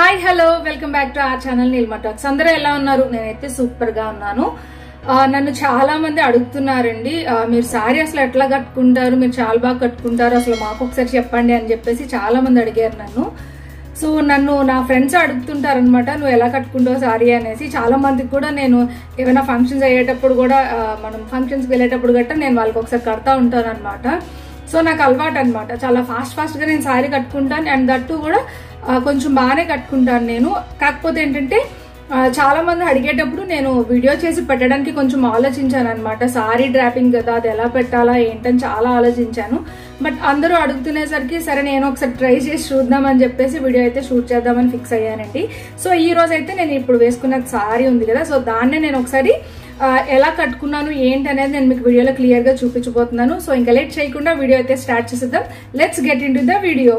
hi hello welcome back to our channel Neelma talks అందరూ ఎలా ఉన్నారు నేనైతే సూపర్ గా ఉన్నాను ఆ, నన్ను చాలా మంది అడుగుతున్నారండి ఆ, మీరు సారీ అసలు ఎట్లా కట్టుకుంటారు మీరు చాలా బాగా కట్టుకుంటారు అసలు మాకు ఒకసారి చెప్పండి అని చెప్పేసి చాలా మంది అడిగారు నన్ను సో నన్ను నా ఫ్రెండ్స్ అడుగుతుంటారు అనమాట నువ్వు ఎలా కట్టుకుంటావు సారీ అనేసి చాలా మందికి కూడా నేను ఏమైనా ఫంక్షన్స్ అయ్యేటప్పుడు కూడా ఆ, మనం ఫంక్షన్స్కి వెళ్ళేటప్పుడు గట్టా నేను వాళ్ళకి ఒకసారి కడతా ఉంటాను అనమాట సో నాకు అలవాటు అనమాట చాలా ఫాస్ట్ ఫాస్ట్గా నేను శారీ కట్టుకుంటాను అండ్ దట్టు కూడా ఆ, కొంచెం బాగానే కట్టుకుంటాను నేను కాకపోతే ఏంటంటే ఆ, చాలా మంది అడిగేటప్పుడు నేను వీడియో చేసి పెట్టడానికి కొంచెం ఆలోచించాను అనమాట సారీ డ్రాపింగ్ కదా అది ఎలా పెట్టాలా ఏంటని చాలా ఆలోచించాను బట్ అందరూ అడుగుతునేసరికి సరే నేను ఒకసారి ట్రై చేసి చూద్దామని చెప్పేసి వీడియో అయితే షూట్ చేద్దామని ఫిక్స్ అయ్యానండి సో ఈ రోజు అయితే నేను ఇప్పుడు వేసుకున్న సారీ ఉంది కదా సో దాన్నే నేను ఒకసారి ఆ, ఎలా కట్టుకున్నాను ఏంటి అనేది నేను మీకు వీడియోలో క్లియర్ గా చూపించబోతున్నాను సో ఇంకా లేట్ చేయకుండా వీడియో అయితే స్టార్ట్ చేసేద్దాం let's get into the video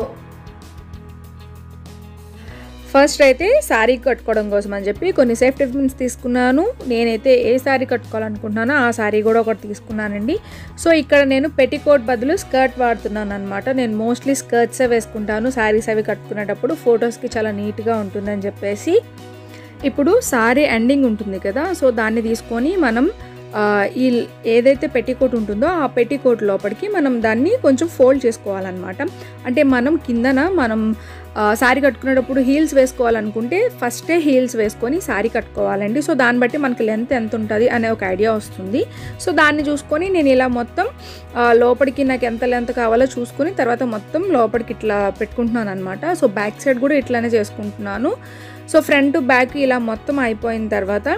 first అయితే శారీ కట్టుకోవడం కోసం అని చెప్పి కొన్ని సేఫ్టీ పిన్స్ తీసుకున్నాను నేనైతే ఏ శారీ కట్టుకోవాలనుకుంటున్నానో ఆ శారీ కూడా ఒకటి తీసుకున్నానండి సో ఇక్కడ నేను పెట్టికోట్ బదులు స్కర్ట్ వాడుతున్నాను అనమాట నేను మోస్ట్లీ స్కర్ట్సే వేసుకుంటాను శారీస్ అవి కట్టుకునేటప్పుడు ఫొటోస్కి చాలా నీట్గా ఉంటుందని చెప్పేసి ఇప్పుడు సారీ ఎండింగ్ ఉంటుంది కదా సో దాన్ని తీసుకొని మనం ఆ, ఈ ఏదైతే పెట్టికోట్ ఉంటుందో ఆ పెట్టికోట్ లోపలికి మనం దాన్ని కొంచెం ఫోల్డ్ చేసుకోవాలన్నమాట అంటే మనం కిందన మనం ఆ, శారీ కట్టుకునేటప్పుడు హీల్స్ వేసుకోవాలనుకుంటే ఫస్టే హీల్స్ వేసుకొని శారీ కట్టుకోవాలండి సో దాన్ని బట్టి మనకి లెంత్ ఎంత ఉంటుంది అనే ఒక ఐడియా వస్తుంది సో దాన్ని చూసుకొని నేను ఇలా మొత్తం ఆ, లోపలికి నాకు ఎంత లెంత్ కావాలో చూసుకొని తర్వాత మొత్తం లోపలికి ఇట్లా పెట్టుకుంటున్నాను అనమాట సో బ్యాక్ సైడ్ కూడా ఇట్లానే చేసుకుంటున్నాను సో ఫ్రంట్ బ్యాక్ ఇలా మొత్తం అయిపోయిన తర్వాత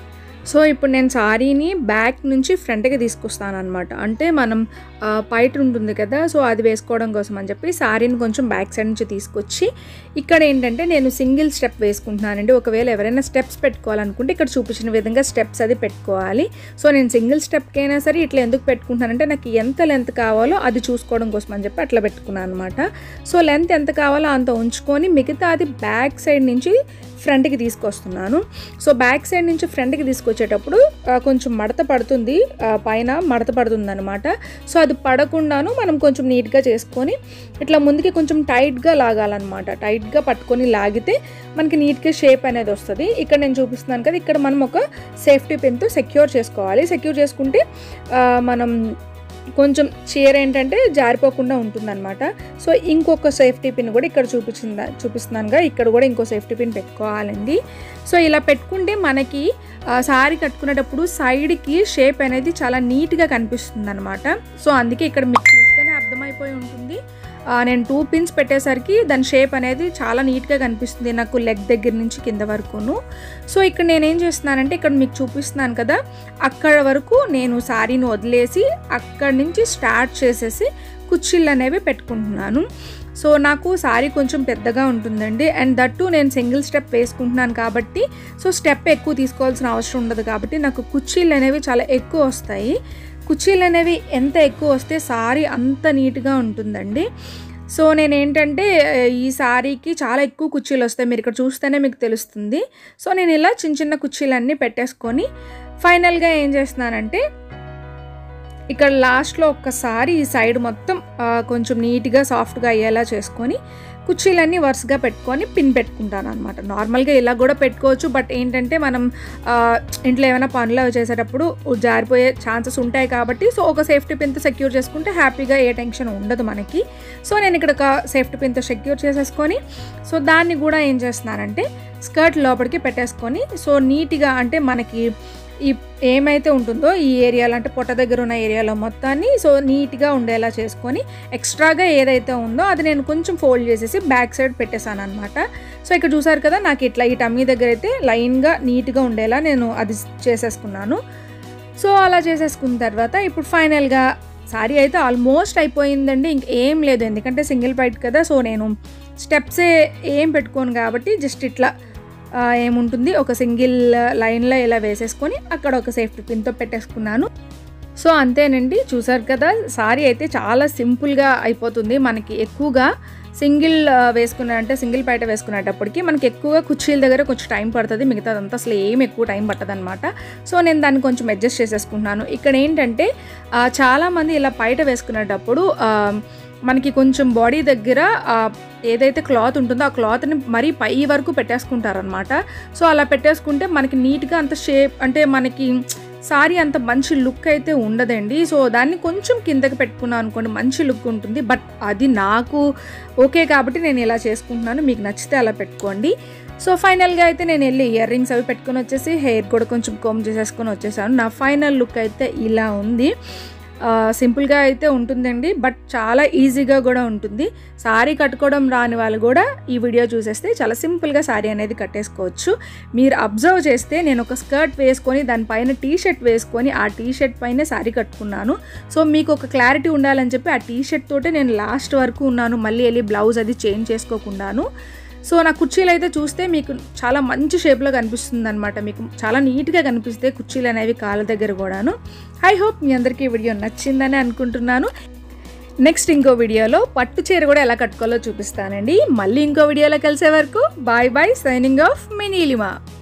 సో ఇప్పుడు నేను సారీని బ్యాక్ నుంచి ఫ్రంట్కి తీసుకొస్తాను అనమాట అంటే మనం ఆ, పైట ఉంటుంది కదా సో అది వేసుకోవడం కోసం అని చెప్పి సారీని కొంచెం బ్యాక్ సైడ్ నుంచి తీసుకొచ్చి ఇక్కడ ఏంటంటే నేను సింగిల్ స్టెప్ వేసుకుంటున్నానండి ఒకవేళ ఎవరైనా స్టెప్స్ పెట్టుకోవాలనుకుంటే ఇక్కడ చూపించిన విధంగా స్టెప్స్ అది పెట్టుకోవాలి సో నేను సింగిల్ స్టెప్కి అయినా సరే ఇట్లా ఎందుకు పెట్టుకుంటానంటే నాకు ఎంత లెంత్ కావాలో అది చూసుకోవడం కోసం అని చెప్పి అట్లా పెట్టుకున్నాను అనమాట సో లెంత్ ఎంత కావాలో అంత ఉంచుకొని మిగతా అది బ్యాక్ సైడ్ నుంచి ఫ్రంట్కి తీసుకొస్తున్నాను సో బ్యాక్ సైడ్ నుంచి ఫ్రంట్కి తీసుకొచ్చేటప్పుడు ఆ, కొంచెం మడత పడుతుంది ఆ, పైన మడత పడుతుంది అనమాట సో అది పడకుండాను మనం కొంచెం నీట్గా చేసుకొని ఇట్లా ముందుకి కొంచెం టైట్గా లాగాలన్నమాట టైట్గా పట్టుకొని లాగితే మనకి నీట్గా షేప్ అనేది వస్తుంది ఇక్కడ నేను చూపిస్తున్నాను కదా ఇక్కడ మనం ఒక సేఫ్టీ పిన్తో సెక్యూర్ చేసుకోవాలి సెక్యూర్ చేసుకుంటే ఆ, మనం కొంచెం చీర ఏంటంటే జారిపోకుండా ఉంటుందన్నమాట సో ఇంకొక సేఫ్టీ పిన్ కూడా ఇక్కడ చూపించింది చూపిస్తున్నానుగా ఇక్కడ కూడా ఇంకో సేఫ్టీ పిన్ పెట్టుకోవాలండి సో ఇలా పెట్టుకుంటే మనకి ఆ, సారీ కట్టుకునేటప్పుడు సైడ్కి షేప్ అనేది చాలా నీట్గా కనిపిస్తుంది అనమాట సో అందుకే ఇక్కడ మీకు చూస్తేనే అర్థమైపోయి ఉంటుంది ఆ, నేను టూ పిన్స్ పెట్టేసరికి దాని షేప్ అనేది చాలా నీట్గా కనిపిస్తుంది నాకు లెగ్ దగ్గర నుంచి కింద వరకును సో ఇక్కడ నేనేం చేస్తున్నానంటే ఇక్కడ మీకు చూపిస్తున్నాను కదా అక్కడ వరకు నేను శారీని వదిలేసి అక్కడి నుంచి స్టార్ట్ చేసేసి కుర్చీలు అనేవి పెట్టుకుంటున్నాను సో నాకు శారీ కొంచెం పెద్దగా ఉంటుందండి అండ్ దట్టు నేను సింగిల్ స్టెప్ వేసుకుంటున్నాను కాబట్టి సో స్టెప్ ఎక్కువ తీసుకోవాల్సిన అవసరం ఉండదు కాబట్టి నాకు కుర్చీలు అనేవి చాలా ఎక్కువ వస్తాయి కుర్చీలు అనేవి ఎంత ఎక్కువ వస్తే సారీ అంత నీట్గా ఉంటుందండి సో నేను ఏంటంటే ఈ సారీకి చాలా ఎక్కువ కుర్చీలు వస్తాయి మీరు ఇక్కడ చూస్తేనే మీకు తెలుస్తుంది సో నేను ఇలా చిన్న చిన్న కుర్చీలన్నీ పెట్టేసుకొని ఫైనల్గా ఏం చేస్తున్నానంటే ఇక్కడ లాస్ట్లో ఒక్కసారి ఈ సైడ్ మొత్తం ఆ, కొంచెం నీట్గా సాఫ్ట్గా అయ్యేలా చేసుకొని కుర్చీలన్నీ వరుసగా పెట్టుకొని పిన్ పెట్టుకుంటాను అనమాట నార్మల్గా ఇలా కూడా పెట్టుకోవచ్చు బట్ ఏంటంటే మనం ఆ, ఇంట్లో ఏమైనా పనులు అవి చేసేటప్పుడు జారిపోయే ఛాన్సెస్ ఉంటాయి కాబట్టి సో ఒక సేఫ్టీ పిన్తో సెక్యూర్ చేసుకుంటే హ్యాపీగా ఏ టెన్షన్ ఉండదు మనకి సో నేను ఇక్కడ ఒక సేఫ్టీ పిన్తో సెక్యూర్ చేసేసుకొని సో దాన్ని కూడా ఏం చేస్తున్నానంటే స్కర్ట్ లోపలికి పెట్టేసుకొని సో నీట్గా అంటే మనకి ఈ ఏమైతే ఉంటుందో ఈ ఏరియాలో అంటే పొట్ట దగ్గర ఉన్న ఏరియాలో మొత్తాన్ని సో నీట్గా ఉండేలా చేసుకొని ఎక్స్ట్రాగా ఏదైతే ఉందో అది నేను కొంచెం ఫోల్డ్ చేసేసి బ్యాక్ సైడ్ పెట్టేశాను అనమాట సో ఇక్కడ చూసారు కదా నాకు ఇట్లా ఈ టమ్మీ దగ్గర అయితే లైన్గా నీట్గా ఉండేలా నేను అది చేసేసుకున్నాను సో అలా చేసేసుకున్న తర్వాత ఇప్పుడు ఫైనల్గా సారీ అయితే ఆల్మోస్ట్ అయిపోయిందండి ఇంకేం లేదు ఎందుకంటే సింగిల్ బైట్ కదా సో నేను స్టెప్సే ఏం పెట్టుకోను కాబట్టి జస్ట్ ఇట్లా ఆ, ఏముంటుంది ఒక సింగిల్ లైన్లో ఇలా వేసేసుకొని అక్కడ ఒక సేఫ్టీ పిన్తో పెట్టేసుకున్నాను సో అంతేనండి చూసారు కదా సారీ అయితే చాలా సింపుల్గా అయిపోతుంది మనకి ఎక్కువగా సింగిల్ వేసుకున్న అంటే సింగిల్ పైట వేసుకునేటప్పటికి మనకి ఎక్కువ కుర్చీల దగ్గర కొంచెం టైం పడుతుంది మిగతాదంతా అసలు ఏం ఎక్కువ టైం పట్టదనమాట సో నేను దాన్ని కొంచెం అడ్జస్ట్ చేసేసుకుంటున్నాను ఇక్కడ ఏంటంటే ఆ, చాలామంది ఇలా పైట వేసుకునేటప్పుడు ఆ, మనకి కొంచెం బాడీ దగ్గర ఆ ఏదైతే క్లాత్ ఉంటుందో ఆ క్లాత్ని మరీ పై వరకు పెట్టేసుకుంటారనమాట సో అలా పెట్టేసుకుంటే మనకి నీట్గా అంత షేప్ అంటే మనకి సారీ అంత మంచి లుక్ అయితే ఉండదండి సో దాన్ని కొంచెం కిందకి పెట్టుకున్నాను అనుకోండి మంచి లుక్ ఉంటుంది బట్ అది నాకు ఓకే కాబట్టి నేను ఇలా చేసుకుంటున్నాను మీకు నచ్చితే అలా పెట్టుకోండి సో ఫైనల్గా అయితే నేను వెళ్ళి ఇయర్ రింగ్స్ అవి పెట్టుకొని వచ్చేసి హెయిర్ కూడా కొంచెం కోమ్ చేసేసుకొని వచ్చేసాను నా ఫైనల్ లుక్ అయితే ఇలా ఉంది ఆ, సింపుల్గా అయితే ఉంటుందండి బట్ చాలా ఈజీగా కూడా ఉంటుంది సారీ కట్టుకోవడం రాని వాళ్ళు కూడా ఈ వీడియో చూసేస్తే చాలా సింపుల్గా సారీ అనేది కట్టేసుకోవచ్చు మీరు అబ్జర్వ్ చేస్తే నేను ఒక స్కర్ట్ వేసుకొని దానిపైన టీ షర్ట్ వేసుకొని ఆ టీ షర్ట్ పైన సారీ కట్టుకున్నాను సో మీకు ఒక క్లారిటీ ఉండాలని చెప్పి ఆ టీ షర్ట్ తోటే నేను లాస్ట్ వరకు ఉన్నాను మళ్ళీ వెళ్ళి బ్లౌజ్ అది చేంజ్ చేసుకోకుండాను సో నా కుర్చీలు అయితే చూస్తే మీకు చాలా మంచి షేప్లో కనిపిస్తుంది అనమాట మీకు చాలా నీట్గా కనిపిస్తే కుర్చీలు అనేవి కాళ్ళ దగ్గర కూడాను ఐ హోప్ మీ అందరికీ ఈ వీడియో నచ్చిందని అనుకుంటున్నాను నెక్స్ట్ ఇంకో వీడియోలో పట్టు చీర కూడా ఎలా కట్టుకోవాలో చూపిస్తానండి మళ్ళీ ఇంకో వీడియోలో కలిసే వరకు బాయ్ బాయ్ సైనింగ్ ఆఫ్ మీ నీలిమా